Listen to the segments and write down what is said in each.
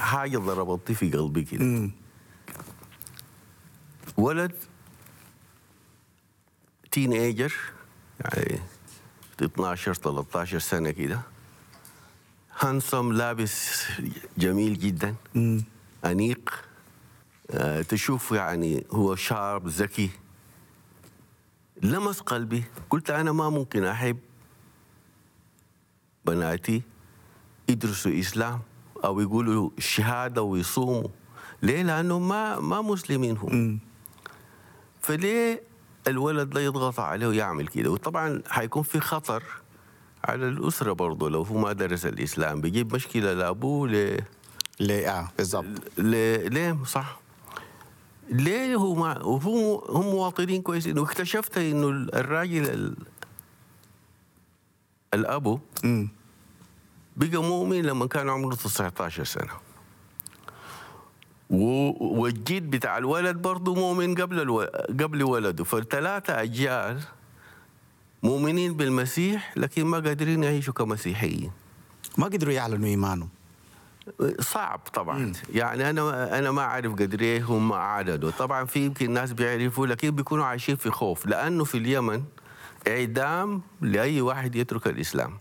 حاجه ضربتني في قلبي كده ولد تين ايجر يعني 12 13 سنه كده هانسوم لابس جميل جدا انيق آه، تشوف يعني هو شاب ذكي لمس قلبي قلت انا ما ممكن احب بناتي يدرسوا اسلام او يقولوا الشهاده ويصوموا ليه؟ لانهم ما ما مسلمين هم فليه الولد لا يضغط عليه ويعمل كده وطبعا حيكون في خطر على الاسره برضه لو هو ما درس الاسلام بيجيب مشكله لابوه ليه ليه اه بالضبط ليه ليه صح ليه هو ما وهو هم مواطنين كويسين واكتشفت انه الراجل ال- الابو مم. بقى مؤمن لما كان عمره 19 سنه و- والجد بتاع الولد برضه مؤمن قبل الو... قبل ولده فالثلاثه اجيال مؤمنين بالمسيح لكن ما قادرين يعيشوا كمسيحيين ما قدروا يعلنوا ايمانهم صعب طبعا يعني انا انا ما اعرف قدر ايه هم عددوا طبعا في يمكن ناس بيعرفوا لكن بيكونوا عايشين في خوف لانه في اليمن اعدام لاي واحد يترك الاسلام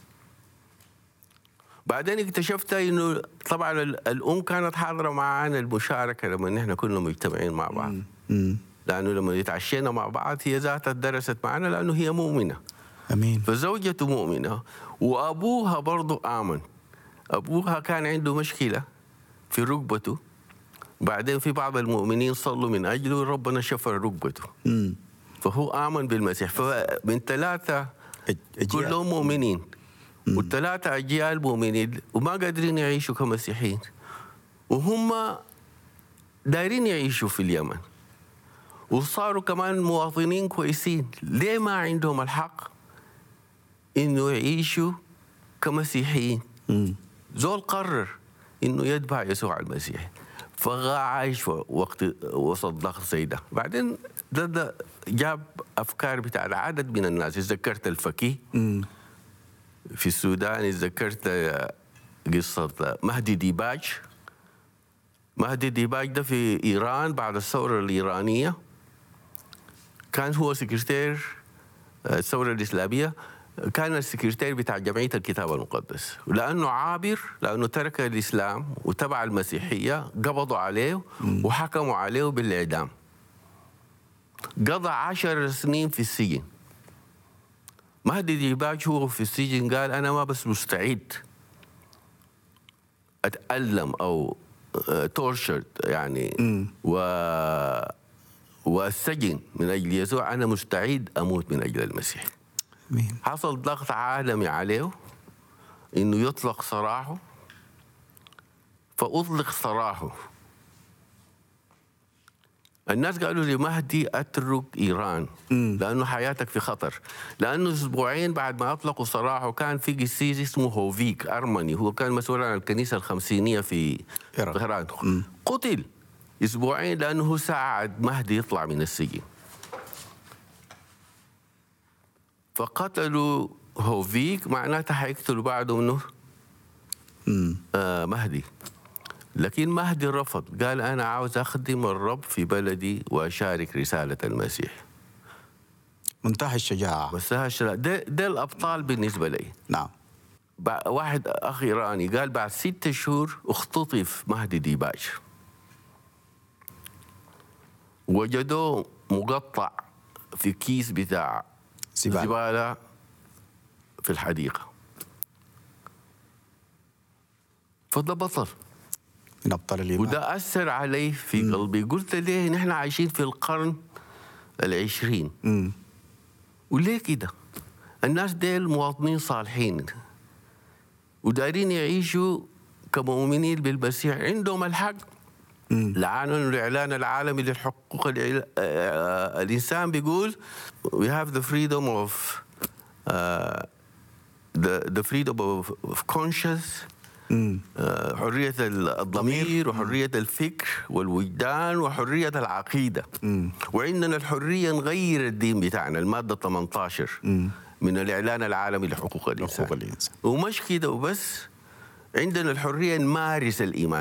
بعدين اكتشفت انه طبعا ال- الام كانت حاضره معانا المشاركه لما نحن كنا مجتمعين مع بعض مم. لانه لما يتعشينا مع بعض هي ذاتها درست معنا لانه هي مؤمنه امين فزوجته مؤمنة وأبوها برضو آمن أبوها كان عنده مشكلة في ركبته بعدين في بعض المؤمنين صلوا من أجله ربنا شفى ركبته مم. فهو آمن بالمسيح فمن ثلاثة أج- أجيال. كلهم مؤمنين والثلاثة أجيال مؤمنين وما قادرين يعيشوا كمسيحيين وهم دايرين يعيشوا في اليمن وصاروا كمان مواطنين كويسين ليه ما عندهم الحق انه يعيشوا كمسيحيين مم. زول قرر انه يتبع يسوع المسيح فعايش في وقت وسط ضغط زي ده بعدين ده, ده جاب افكار بتاع عدد من الناس اتذكرت الفقيه مم. في السودان اتذكرت قصة مهدي ديباج مهدي ديباج ده في إيران بعد الثورة الإيرانية كان هو سكرتير الثورة الإسلامية كان السكرتير بتاع جمعية الكتاب المقدس ولأنه عابر لأنه ترك الإسلام وتبع المسيحية قبضوا عليه وحكموا عليه بالإعدام قضى عشر سنين في السجن مهدي ديباج هو في السجن قال انا ما بس مستعد اتالم او تورشرد يعني و والسجن من اجل يسوع انا مستعد اموت من اجل المسيح امين حصل ضغط عالمي عليه انه يطلق سراحه فاطلق سراحه الناس قالوا لي مهدي اترك ايران لانه حياتك في خطر لانه اسبوعين بعد ما اطلقوا سراحه كان في قسيس اسمه هوفيك ارمني هو كان مسؤول عن الكنيسه الخمسينيه في إيران. طهران قتل اسبوعين لانه ساعد مهدي يطلع من السجن فقتلوا هوفيك معناتها حيقتلوا بعده منه مم. آه مهدي لكن مهدي رفض قال أنا عاوز أخدم الرب في بلدي وأشارك رسالة المسيح منتهى الشجاعه بس هالشلا- ده, ده الأبطال بالنسبة لي نعم بع- واحد أخ إيراني قال بعد ستة شهور اختطف مهدي ديباج وجدوه مقطع في كيس بتاع زبالة. زبالة في الحديقة فده بطل من ابطال الايمان وده أثر علي في قلبي قلت ليه نحن عايشين في القرن العشرين مم. وليه كده الناس ديل مواطنين صالحين ودايرين يعيشوا كمؤمنين بالمسيح عندهم الحق لعنوا الإعلان العالمي للحقوق الإل- آه، الإنسان بيقول we have the freedom of uh, the, the freedom of, of conscience آه، حرية الضمير وحرية الفكر والوجدان وحرية العقيدة وعندنا الحرية نغير الدين بتاعنا المادة 18 من الإعلان العالمي لحقوق الإنسان حقوق الإنسان. ومش كده وبس عندنا الحرية نمارس الإيمان